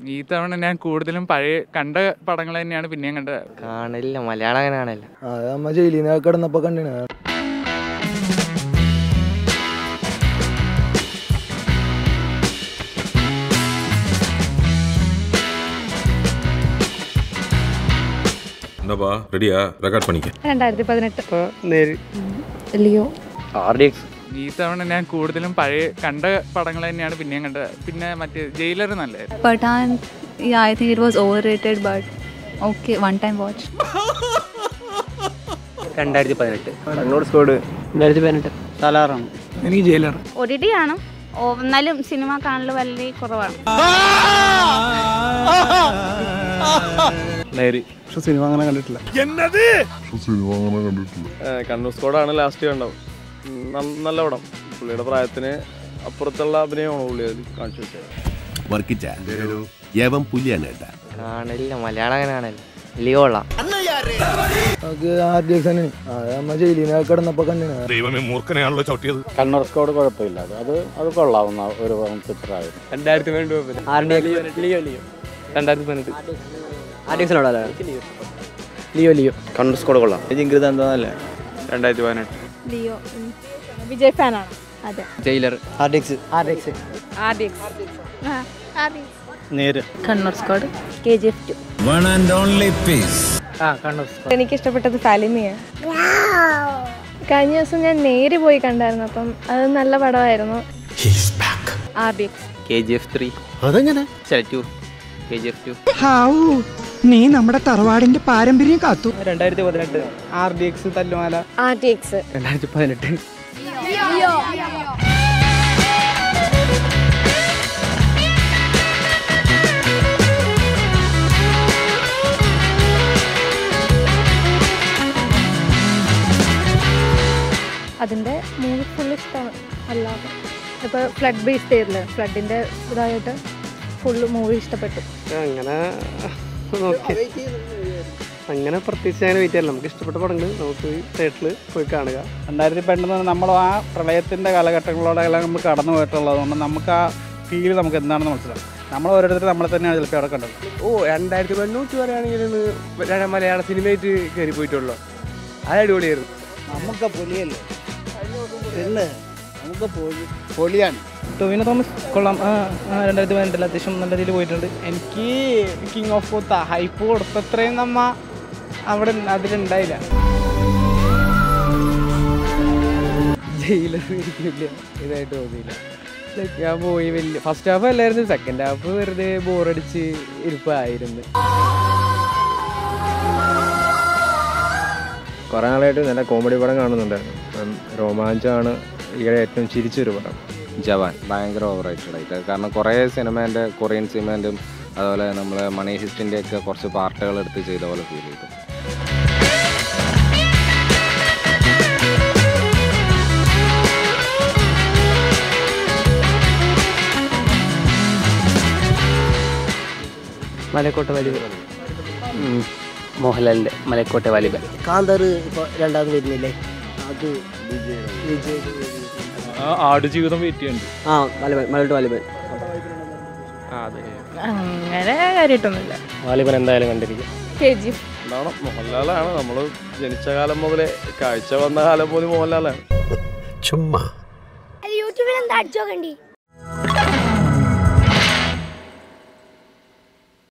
ഈ തവണ ഞാൻ കൂടുതലും പഴയ കണ്ട പടങ്ങൾ തന്നെയാണ് പിന്നെയും കണ്ടത് കാണലില്ല മലയാളം അങ്ങനെ കാണലില്ല അത് നമ്മ ജയിലിൽ നിന്ന് കിടന്നപ്പോ കണ്ടിന് என்னப்பா ரெடியா ரெக்கார்ட் பண்ணிக்க രണ്ടായിരത്തി പതിനെട്ട് നേര് ലിയോ ആർ ഡി എക്സ് ഈ തവണ ഞാൻ കൂടുതലും പഴയ കണ്ട പടങ്ങൾ തന്നെയാണ് പിന്നെയും കണ്ടത് പിന്നെ മറ്റേ ജയിലർ നല്ലതായിരുന്നു Pathan yeah i think it was overrated but okay one time watch രണ്ടായിരത്തി പതിനെട്ട് കണ്ണൂർ സ്കോഡ് രണ്ടായിരത്തി പതിനെട്ട് തലാറാണ് എനിക്ക് ജയിലർ ഒ ടി ടി കാണും ഓ, എന്നാലും സിനിമ കാണൽ വളരെ കുറവാണ് നേര് പക്ഷെ സിനിമ അങ്ങനെ കണ്ടിട്ടില്ല കണ്ണൂർ സ്കോഡാണ് ലാസ്റ്റ് കണ്ടത് ഉം, ന- നല്ല പടം പുള്ളിയുടെ പ്രായത്തിന് അപ്പുറത്തുള്ള അഭിനയമാണ് പുള്ളി അതിൽ കാണിച്ചു വെച്ചത് വർക്കിച്ച യവം പുലിയാണ് കേട്ടാ കാണലില്ല മലയാളം അങ്ങനെ കാണലില്ല ലിയോ കൊള്ളാം നമുക്ക് ആർ ഡി എക്സ് തന്നെ അത് നമ്മ ജയിലിൽ നിന്ന് കിടന്നപ്പോ കണ്ടിന് ദൈവമേ മൂർഖനെയാണല്ലോ ചവിട്ടിയത് കണ്ണൂർ സ്കോഡ് കുഴപ്പമില്ല അത് അത് അത് കൊള്ളാവുന്ന ഒരു ചിത്രമായിരുന്നു രണ്ടായിരത്തി പതിനെട്ട് R D X Leo Leo രണ്ടായിരത്തി പതിനെട്ട് ആർ ഡി എക്സിനോടാ ലിയോ ലിയോ കണ്ണൂർ സ്കോഡ് കൊള്ളാം ജിങ്കൃത എന്താന്നല്ലേ രണ്ടായിരത്തി പതിനെട്ട് ലിയോ വിജയ് ഫാനാണ് അതെ Jailer R D X R D X R D X Neru Kannur Squad K G F two ആ കണ്ണൂർ എനിക്ക് ഇഷ്ടപ്പെട്ടത് ഫാലിമിയാണ് കഴിഞ്ഞ ദിവസം ഞാൻ നേര് പോയി കണ്ടായിരുന്നു അപ്പം അത് നല്ല പടമായിരുന്നു R D X K G F three അതെങ്ങനെ two K G F two നീ നമ്മുടെ തറവാടിന്റെ പാരമ്പര്യം കാത്തു രണ്ടായിരത്തി പതിനെട്ട് R D X Thallumaala R D X രണ്ടായിരത്തി പതിനെട്ട് അതിൻ്റെ മൂവി ഫുൾ ഇഷ്ടമാണ് അല്ലാതെ ഇപ്പോൾ ഫ്ലഡ് ബേസ് ചെയ്തില്ലേ ഫ്ലഡിൻ്റെ ഇതായിട്ട് ഫുള്ള് മൂവി ഇഷ്ടപ്പെട്ടു അങ്ങനെ നോക്കി അങ്ങനെ പ്രത്യേകിച്ച് അങ്ങനെ വെയിറ്റ് ചെയ്യാൻ നമുക്ക് ഇഷ്ടപ്പെട്ട പടങ്ങൾ നമുക്ക് തിയേറ്ററിൽ പോയി കാണുക രണ്ടായിരത്തി പതിനെട്ട് നമ്മൾ ആ പ്രളയത്തിന്റെ കാലഘട്ടങ്ങളോടെല്ലാം നമ്മൾ കടന്നു പോയിട്ടുള്ളത് കൊണ്ട് നമുക്ക് ആ ഫീൽ നമുക്ക് എന്താണെന്ന് മനസ്സിലാവും നമ്മൾ ഓരോരുത്തർ നമ്മളെ തന്നെയാണ് ചിലപ്പോൾ അവിടെ കണ്ടത് ഓ രണ്ടായിരത്തി പതിനൂറ്റി പറയുകയാണെങ്കിൽ മലയാള സിനിമയായിട്ട് കയറി പോയിട്ടുള്ളൂ അത് അടിപൊളിയായിരുന്നു നമുക്ക് പൊലിയല്ലേ പിന്നെ നമുക്ക് പൊലി പൊലിയാണ് ടൊവിനോ തോമസ് കൊള്ളാം ആ ആ, രണ്ടായിരത്തി പതിനെട്ടിൽ അത്യാവശ്യം നല്ല രീതിയിൽ പോയിട്ടുണ്ട് എനിക്ക് കിങ് ഓഫ് ഫോത്ത് ഹൈപ്പ് കൊടുത്തത്രയും നമ്മ അവിടെ അതിലുണ്ടായില്ല ജയിലർ ഇരിക്കില്ല ഇതായിട്ട് തോന്നിയില്ല ലൈക്ക് ഞാൻ പോയി വലിയ ഫസ്റ്റ് ഹാഫ് അല്ലായിരുന്നു സെക്കൻഡ് ഹാഫ് വെറുതെ ബോറടിച്ച് ഇരിപ്പായിരുന്നു കുറേ നാളായിട്ട് നല്ല കോമഡി പടം കാണുന്നുണ്ടായിരുന്നു ഉം, രോമാഞ്ചമാണ് ഈയിടെ ഏറ്റവും ചിരിച്ചൊരു പടം ജവാൻ ഭയങ്കര ഓവർ ആയിട്ട് കാരണം കുറേ സിനിമേൻ്റെ കൊറിയൻ സിനിമേൻ്റെയും അതുപോലെ നമ്മൾ മണി ഹിസ്റ്റിൻ്റെ ഒക്കെ കുറച്ച് പാർട്ടുകൾ എടുത്ത് ചെയ്ത പോലെ ഫീൽ ചെയ്തു മലക്കോട്ട വലിബൻ മോഹൻലാലിൻ്റെ മലക്കോട്ട വലിബൻ കാന്താർ ഇപ്പൊ രണ്ടാമത് വരുന്നില്ലേ അത് വിജയ് ആടുജീവിതം വെയിറ്റ് ചെയ്യുന്നുണ്ട് ആ വലിബൻ മലക്കോട്ട വലിബൻ അങ്ങനെ കാര്യമായിട്ടൊന്നുമില്ല വാലിബൻ എന്തായാലും കണ്ടിരിക്കും കെ ജി എഫ് ഉണ്ടാവണം മോഹൻലാലാണ് നമ്മൾ ജനിച്ച കാലം മുതലേ കാഴ്ച വന്ന കാലം പോലും മോഹൻലാലാണ് ചുമ്മാ യൂട്യൂബിൽ എന്താ അടിച്ചോക്കണ്ടി